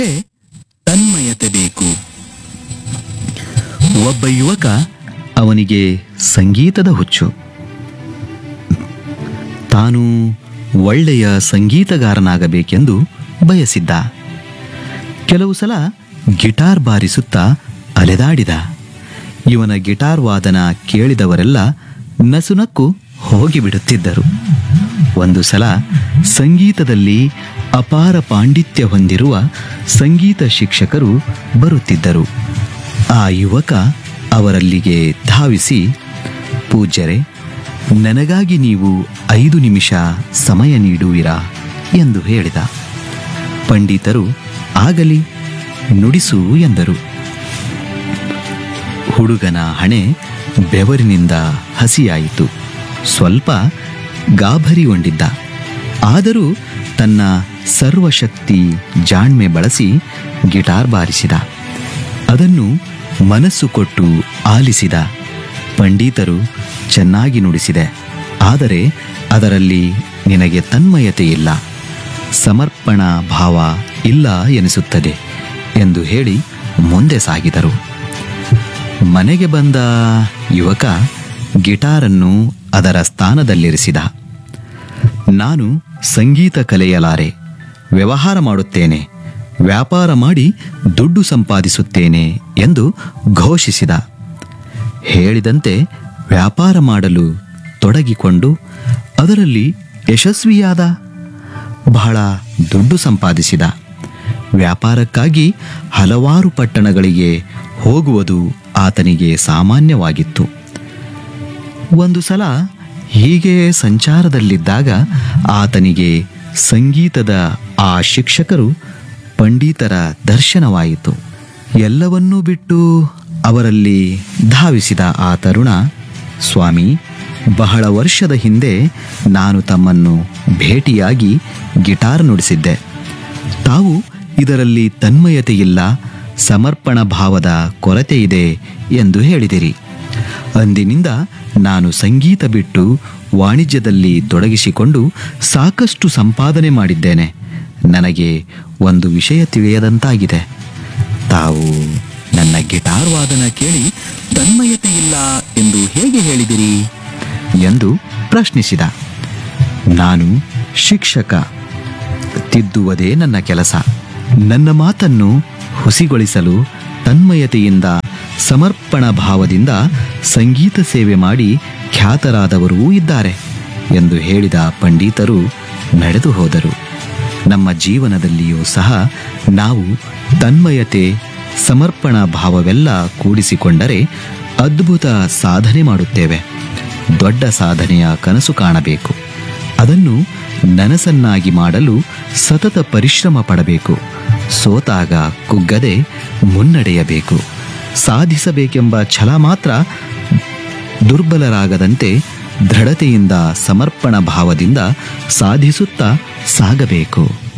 ತನ್ಮಯತೆ ಬೇಕು ಒಬ್ಬ ಯುವಕ ಅವನಿಗೆ ಸಂಗೀತದ ಹುಚ್ಚು ತಾನು ಒಳ್ಳೆಯ ಸಂಗೀತಗಾರನಾಗಬೇಕೆಂದು ಬಯಸಿದ್ದ ಕೆಲವು ಸಲ ಗಿಟಾರ್ ಬಾರಿಸುತ್ತಾ ಅಲೆದಾಡಿದ ಇವನ ಗಿಟಾರ್ ವಾದನ ಕೇಳಿದವರೆಲ್ಲ ನಸುನಕ್ಕು ಹೋಗಿಬಿಡುತ್ತಿದ್ದರು ಒಂದು ಸಲ ಸಂಗೀತದಲ್ಲಿ ಅಪಾರ ಪಾಂಡಿತ್ಯ ಹೊಂದಿರುವ ಸಂಗೀತ ಶಿಕ್ಷಕರು ಬರುತ್ತಿದ್ದರು ಆ ಯುವಕ ಅವರಲ್ಲಿಗೆ ಧಾವಿಸಿ ಪೂಜ್ಯರೆ ನನಗಾಗಿ ನೀವು ಐದು ನಿಮಿಷ ಸಮಯ ನೀಡುವಿರಾ ಎಂದು ಹೇಳಿದ ಪಂಡಿತರು ಆಗಲಿ ನುಡಿಸು ಎಂದರು ಹುಡುಗನ ಹಣೆ ಬೆವರಿನಿಂದ ಹಸಿಯಾಯಿತು ಸ್ವಲ್ಪ ಗಾಭರಿಗೊಂಡಿದ್ದ ಆದರೂ ತನ್ನ ಸರ್ವಶಕ್ತಿ ಜಾಣ್ಮೆ ಬಳಸಿ ಗಿಟಾರ್ ಬಾರಿಸಿದ ಅದನ್ನು ಮನಸ್ಸು ಕೊಟ್ಟು ಆಲಿಸಿದ ಪಂಡಿತರು ಚೆನ್ನಾಗಿ ನುಡಿಸಿದೆ ಆದರೆ ಅದರಲ್ಲಿ ನಿನಗೆ ತನ್ಮಯತೆ ಇಲ್ಲ ಸಮರ್ಪಣಾ ಭಾವ ಇಲ್ಲ ಎನಿಸುತ್ತದೆ ಎಂದು ಹೇಳಿ ಮುಂದೆ ಸಾಗಿದರು ಮನೆಗೆ ಬಂದ ಯುವಕ ಗಿಟಾರನ್ನು ಅದರ ಸ್ಥಾನದಲ್ಲಿರಿಸಿದ ನಾನು ಸಂಗೀತ ಕಲಿಯಲಾರೆ ವ್ಯವಹಾರ ಮಾಡುತ್ತೇನೆ ವ್ಯಾಪಾರ ಮಾಡಿ ದುಡ್ಡು ಸಂಪಾದಿಸುತ್ತೇನೆ ಎಂದು ಘೋಷಿಸಿದ ಹೇಳಿದಂತೆ ವ್ಯಾಪಾರ ಮಾಡಲು ತೊಡಗಿಕೊಂಡು ಅದರಲ್ಲಿ ಯಶಸ್ವಿಯಾದ ಬಹಳ ದುಡ್ಡು ಸಂಪಾದಿಸಿದ ವ್ಯಾಪಾರಕ್ಕಾಗಿ ಹಲವಾರು ಪಟ್ಟಣಗಳಿಗೆ ಹೋಗುವುದು ಆತನಿಗೆ ಸಾಮಾನ್ಯವಾಗಿತ್ತು ಒಂದು ಸಲ ಹೀಗೆ ಸಂಚಾರದಲ್ಲಿದ್ದಾಗ ಆತನಿಗೆ ಸಂಗೀತದ ಆ ಶಿಕ್ಷಕರು ಪಂಡಿತರ ದರ್ಶನವಾಯಿತು ಎಲ್ಲವನ್ನೂ ಬಿಟ್ಟು ಅವರಲ್ಲಿ ಧಾವಿಸಿದ ಆ ತರುಣ ಸ್ವಾಮಿ ಬಹಳ ವರ್ಷದ ಹಿಂದೆ ನಾನು ತಮ್ಮನ್ನು ಭೇಟಿಯಾಗಿ ಗಿಟಾರ್ ನುಡಿಸಿದ್ದೆ ತಾವು ಇದರಲ್ಲಿ ತನ್ಮಯತೆ ಇಲ್ಲ ಸಮರ್ಪಣ ಭಾವದ ಕೊರತೆ ಇದೆ ಎಂದು ಹೇಳಿದಿರಿ ಅಂದಿನಿಂದ ನಾನು ಸಂಗೀತ ಬಿಟ್ಟು ವಾಣಿಜ್ಯದಲ್ಲಿ ತೊಡಗಿಸಿಕೊಂಡು ಸಾಕಷ್ಟು ಸಂಪಾದನೆ ಮಾಡಿದ್ದೇನೆ ನನಗೆ ಒಂದು ವಿಷಯ ತಿಳಿಯದಂತಾಗಿದೆ ತಾವು ನನ್ನ ಗಿಟಾರ್ ವಾದನ ಕೇಳಿ ತನ್ಮಯತೆ ಇಲ್ಲ ಎಂದು ಹೇಗೆ ಹೇಳಿದಿರಿ ಎಂದು ಪ್ರಶ್ನಿಸಿದ ನಾನು ಶಿಕ್ಷಕ ತಿದ್ದುವುದೇ ನನ್ನ ಕೆಲಸ ನನ್ನ ಮಾತನ್ನು ಹುಸಿಗೊಳಿಸಲು ತನ್ಮಯತೆಯಿಂದ ಸಮರ್ಪಣ ಭಾವದಿಂದ ಸಂಗೀತ ಸೇವೆ ಮಾಡಿ ಖ್ಯಾತರಾದವರೂ ಇದ್ದಾರೆ ಎಂದು ಹೇಳಿದ ಪಂಡಿತರು ನಡೆದು ಹೋದರು ನಮ್ಮ ಜೀವನದಲ್ಲಿಯೂ ಸಹ ನಾವು ತನ್ಮಯತೆ ಸಮರ್ಪಣ ಭಾವವೆಲ್ಲ ಕೂಡಿಸಿಕೊಂಡರೆ ಅದ್ಭುತ ಸಾಧನೆ ಮಾಡುತ್ತೇವೆ ದೊಡ್ಡ ಸಾಧನೆಯ ಕನಸು ಕಾಣಬೇಕು ಅದನ್ನು ನನಸನ್ನಾಗಿ ಮಾಡಲು ಸತತ ಪರಿಶ್ರಮ ಪಡಬೇಕು ಸೋತಾಗ ಕುಗ್ಗದೆ ಮುನ್ನಡೆಯಬೇಕು ಸಾಧಿಸಬೇಕೆಂಬ ಛಲ ಮಾತ್ರ ದುರ್ಬಲರಾಗದಂತೆ ದೃಢತೆಯಿಂದ ಸಮರ್ಪಣ ಭಾವದಿಂದ ಸಾಧಿಸುತ್ತಾ ಸಾಗಬೇಕು